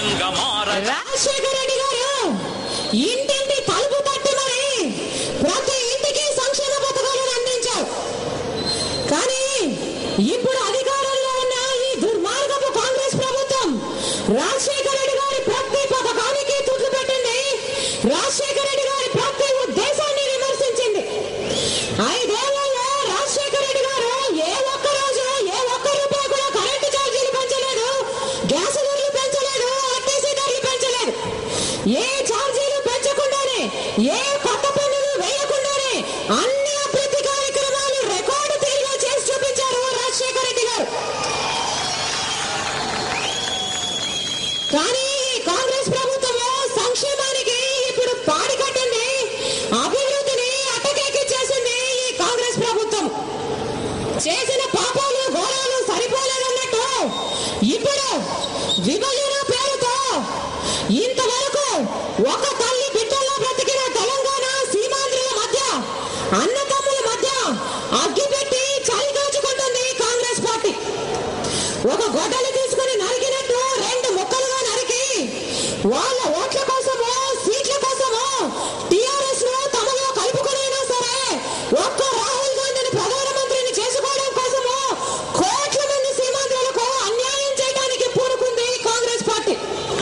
రంగంగా మార రాజశేఖర రెడ్డి గారు ఇంటింటి తలుపు తట్టి మరి ప్రతి ఇంటికి సంక్షేమ పథకాలను అందించారు కానీ ఇప్పుడు అధికారంలో ఉన్న ఈ దుర్మార్గపు కాంగ్రెస్ ప్రభుత్వం రాజశేఖర రెడ్డి గారి ప్రతి పథకానికి తుట్లు పెట్టింది రాజశేఖర రెడ్డి గారి ప్రతి ఉద్దేశాన్ని విమర్శించింది ఐదేళ్లలో రాజశేఖర రెడ్డి గారు ఏ ఒక్క రోజు ఏ ఒక్క రూపాయి కూడా కరెంటు ఛార్జీలు పెంచలేదు గ్యాస్ ధరలు పెంచలేదు ఆర్టీసీ ధరలు పెంచలేదు ఏ ఛార్జీలు పెంచకుండానే ఏ కొత్త పన్నులు వేయకుండానే అన్ని అభివృద్ధి కార్యక్రమాలు రికార్డు తీరుగా చేసి చూపించారు రాజశేఖర రెడ్డి గారు కానీ ఈ కాంగ్రెస్ ప్రభుత్వము సంక్షేమానికి ఇప్పుడు పాడి కట్టింది అభివృద్ధిని అటకెక్కిచ్చేసింది ఈ కాంగ్రెస్ ప్రభుత్వం చేసిన పాపాలు ఘోరాలు సరిపోలేదన్నట్టు ఇప్పుడు విభజన పేరుతో ఇంతవరకు ఒక తల్లి బిడ్డల్లో బ్రతికిన తెలంగాణ సీమాంధ్రుల మధ్య అన్నదమ్ముల మధ్య అగ్గిపెట్టి చలి కాచుకుంటుంది కాంగ్రెస్ పార్టీ ఒక గొడ్డలి తీసుకుని నరికినట్టు రెండు ముక్కలుగా నరికి వాళ్ళ ఓట్ల కోసమో సీట్ల కోసమో టిఆర్ఎస్ ను తమలో కలుపుకునైనా సరే ఒక్క రాహుల్ గాంధీని ప్రధానమంత్రిని చేసుకోవడం కోసమో కోట్ల మంది సీమాంధ్రులకు అన్యాయం చేయడానికి పూనుకుంది కాంగ్రెస్ పార్టీ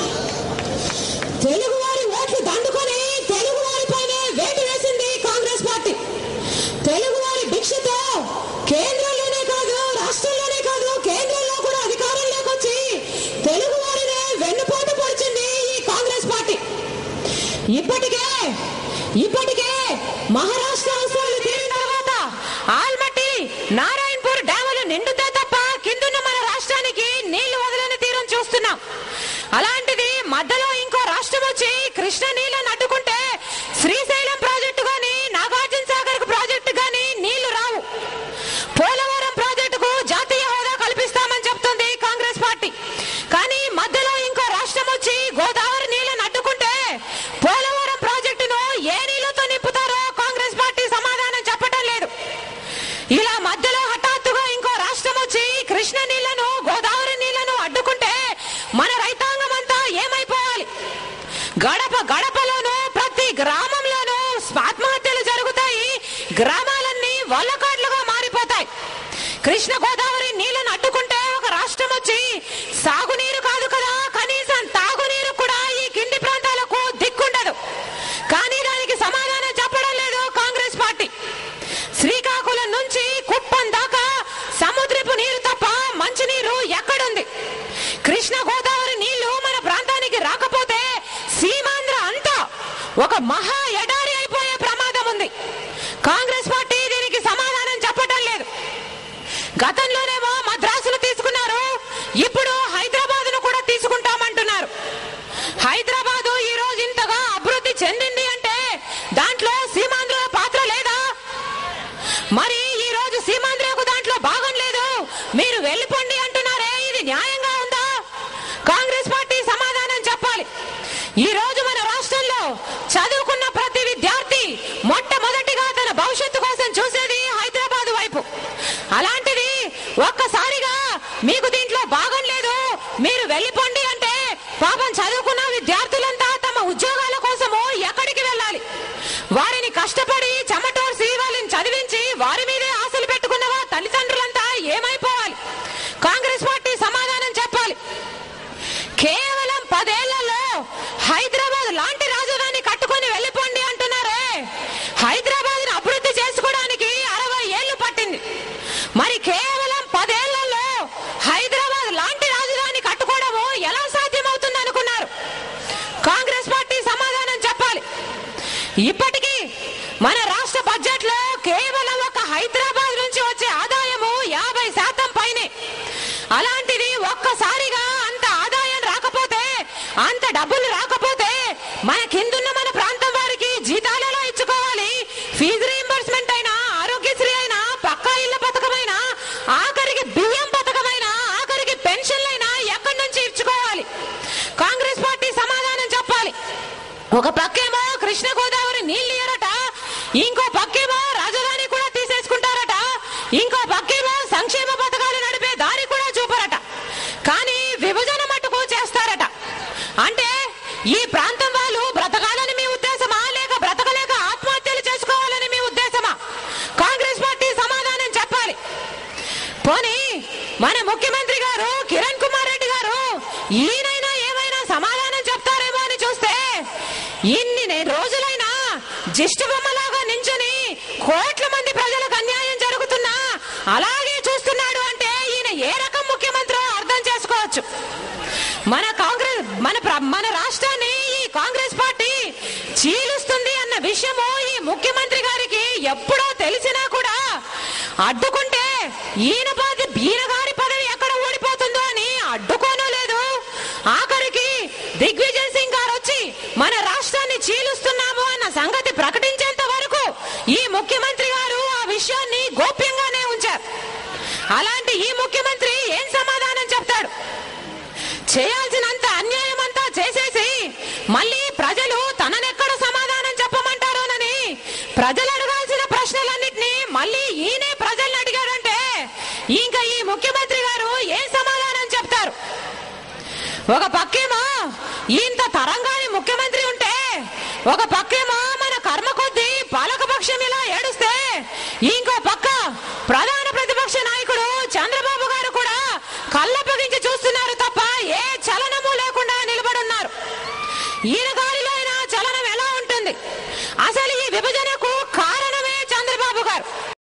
తెలుగు వారి ఓట్లు దండుకొని తెలుగు వారిపైనే వేటు వేసింది కాంగ్రెస్ పార్టీ తెలుగు వారి భిక్షతో కేంద్రంలోనే కాదు రాష్ట్రంలోనే కాదు కేంద్రంలో కూడా అధికారంలోకి వచ్చి తెలుగు వారినే వెన్నుపోటు పొడిచింది ఈ కాంగ్రెస్ పార్టీ ఇప్పటికే ఇప్పటికే మహారాష్ట్ర అవసరాలు తీరిన తర్వాత ఆల్మట్టి నారాయణపూర్ డ్యాములు నిండుతే తప్ప కిందున్న మన రాష్ట్రానికి నీళ్లు వదలని తీరం చూస్తున్నాం అలాంటిది మధ్యలో ఇంకో రాష్ట్రం వచ్చి కృష్ణ నీళ్ళని అడ్డుకుంటే శ్రీశైలం ప్రాజెక్టు గాని నాగార్జున సాగర్ ప్రాజెక్టు గాని నీళ్లు రావు పోలవరం ప్రాజెక్టుకు జాతీయ హోదా కల్పిస్తామని చెప్తుంది కాంగ్రెస్ పార్టీ కానీ మధ్యలో ఇంకో రాష్ట్రం వచ్చి గోదావరి నీళ్ళని అడ్డుకుంటే పోలవరం ప్రాజెక్టును ఏ నీళ్లతో నింపుతారో కాంగ్రెస్ పార్టీ సమాధానం చెప్పటం లేదు ఇలా మధ్యలో హఠాత్తుగా ఇంకో రాష్ట్రం వచ్చి కృష్ణ నీళ్లను గోదావరి నీళ్లను అడ్డుకుంటే మన రైతాంగం అంతా ఏమైపోవాలి గడప గడపలోను ప్రతి గ్రామంలోనూ ఆత్మహత్యలు జరుగుతాయి గ్రామాలన్నీ వల్లకాట్లుగా మారిపోతాయి కృష్ణ గోదావరి నీళ్లను అడ్డుకుంటే ఒక రాష్ట్రం వచ్చి సాగునీరు కాదు కదా కనీసం తాగునీరు కూడా ఈ కింది ప్రాంతాలకు దిక్కుండదు కానీ దానికి సమాధానం చెప్పడం లేదు కాంగ్రెస్ పార్టీ శ్రీకాకుళం నుంచి కుప్పం దాకా సముద్రపు నీరు తప్ప మంచినీరు ఎక్కడుంది కృష్ణ గోదావరి నీళ్లు మన ప్రాంతానికి రాకపోతే సీమాంధ్ర అంతా ఒక మహా ఎడారి అయిపోయే ప్రమాదం ఉంది కాంగ్రెస్ పార్టీ దీనికి సమాధానం చెప్పటం లేదు గతంలోనేమో మద్రాసును తీసుకున్నారు ఇప్పుడు హైదరాబాద్ ను కూడా తీసుకుంటామంటున్నారు హైదరాబాదు ఈ రోజు ఇంతగా అభివృద్ధి చెందింది అంటే దాంట్లో సీమాంధ్రుల పాత్ర లేదా మరి ఈ రోజు సీమాంధ్రకు దాంట్లో భాగం లేదు మీరు వెళ్ళిపోండి అంటున్నారే ఇది న్యాయంగా ఉందా కాంగ్రెస్ పార్టీ సమాధానం చెప్పాలి ఈ రోజు మన రాష్ట్రంలో చదువుకున్న ప్రతి విద్యార్థి మొట్టమొదటిగా తన భవిష్యత్తు కోసం చూసేది హైదరాబాద్ వైపు అలాంటిది ఒక్కసారిగా మీకు దీంట్లో భాగం లేదు మీరు వెళ్ళిపోండి అంటే పాపం చదువుకున్న విద్యార్థులంతా తమ ఉద్యోగాల కోసము ఎక్కడికి వెళ్ళాలి వారిని కష్టపడి చెమటోర్సి వాళ్ళని చదివించి వారి మీదే ఆశలు పెట్టుకున్నవా తల్లిదండ్రులంతా ఏమైపోవాలి కాంగ్రెస్ పార్టీ సమాధానం చెప్పాలి కేవలం పదేళ్లలో హైదరాబాద్ లాంటి రాజధాని కట్టుకొని వెళ్ళిపోండి అంటున్నారే హైదరాబాద్ అభివృద్ధి చేసుకోవడానికి అరవై ఏళ్లు పట్టింది మరి కేవలం పదేళ్లలో హైదరాబాద్ లాంటి రాజధాని కట్టుకోవడము ఎలా సాధ్యమవుతుంది అనుకున్నారు కాంగ్రెస్ పార్టీ సమాధానం చెప్పాలి ఇప్పటికీ మన రాష్ట్ర బడ్జెట్ లో కేవలం ఒక హైదరాబాద్ నుంచి వచ్చే ఆదాయము యాభై శాతం పైనే అలాంటిది ఒక్కసారిగా అంత ఆదాయం రాకపోతే అంత డబ్బులు రాకపోతే మన కిందున్న మన ప్రాంతం వారికి జీతాలు ఎలా ఇచ్చుకోవాలి ఫీజు రీంబర్స్మెంట్ అయినా ఆరోగ్యశ్రీ అయినా పక్కా ఇళ్ల పథకమైనా ఆఖరికి బియ్యం పథకమైనా ఆఖరికి పెన్షన్లైనా ఎక్కడి నుంచి ఇచ్చుకోవాలి కాంగ్రెస్ పార్టీ సమాధానం చెప్పాలి ఒక పక్కేమో కృష్ణ గోదావరి నీళ్ళు ఇయ్యరట ఇంకో పక్కేమో రాజధాని కూడా తీసేసుకుంటారట ఇంకో పక్కేమో సంక్షేమ పథకాలు నడిపే దారి కూడా చూపరట కానీ విభజన మట్టుకు చేస్తారట ఈ ప్రాంతం వాళ్ళు బ్రతకాలని మీ ఉద్దేశమా లేక బ్రతకలేక ఆత్మహత్యలు చేసుకోవాలని మీ ఉద్దేశమా కాంగ్రెస్ పార్టీ సమాధానం చెప్పాలి పోనీ మన ముఖ్యమంత్రి గారు కిరణ్ కుమార్ రెడ్డి గారు ఈయనైనా ఏమైనా సమాధానం చెప్తారేమో అని చూస్తే ఇన్ని నే- రోజులైనా జిష్టి బొమ్మలాగా నించుని కోట్ల మంది ప్రజలకు అన్యాయం జరుగుతున్నా అలాగే చూస్తున్నాడు అంటే ఈయన ఏ రకం ముఖ్యమంత్రో అర్థం చేసుకోవచ్చు మన కాంగ్రెస్ మన ప్ర- మన రాష్ట్రాన్ని ఈ కాంగ్రెస్ పార్టీ చీలుస్తుంది అన్న విషయము ఈ ముఖ్యమంత్రి గారికి ఎప్పుడో తెలిసినా కూడా అడ్డుకుంటే ఈయన పది ఈయన గారి పదవి ఎక్కడ ఓడిపోతుందో అని అడ్డుకోను లేదు ఆఖరికి దిగ్విజయ్ సింగ్ గారు వచ్చి మన రాష్ట్రాన్ని చీలుస్తున్నాము అన్న సంగతి ప్రకటించేంత వరకు ఈ ముఖ్యమంత్రి గారు ఆ విషయాన్ని గోప్యంగానే ఉంచారు అలాంటి ఈ ముఖ్యమంత్రి ఏం సమాధానం చెప్తాడు చేయాల్సినంత అన్యాయం అంతా చేసేసి మళ్ళీ ప్రజలు తననెక్కడ సమాధానం చెప్పమంటారోనని ప్రజలు అడగాల్సిన ప్రశ్నలన్నిటినీ మళ్ళీ ఈయనే ప్రజల్ని అడిగాడంటే ఇంకా ఈ ముఖ్యమంత్రి గారు ఏం సమాధానం చెప్తారు ఒక పక్కేమో ఇంత తరంగాని ముఖ్యమంత్రి ఉంటే ఒక పక్కేమో మన కర్మ కొద్దీ పాలకపక్షం ఇలా ఏడుస్తే ఇంకో పక్క ప్రధాన ప్రతిపక్ష నాయకుడు చంద్రబాబు గారు కూడా కళ్ళప్పగించి చూస్తున్నారు తప్ప ఏ చలనము లేకుండా నిలబడున్నారు ఈయన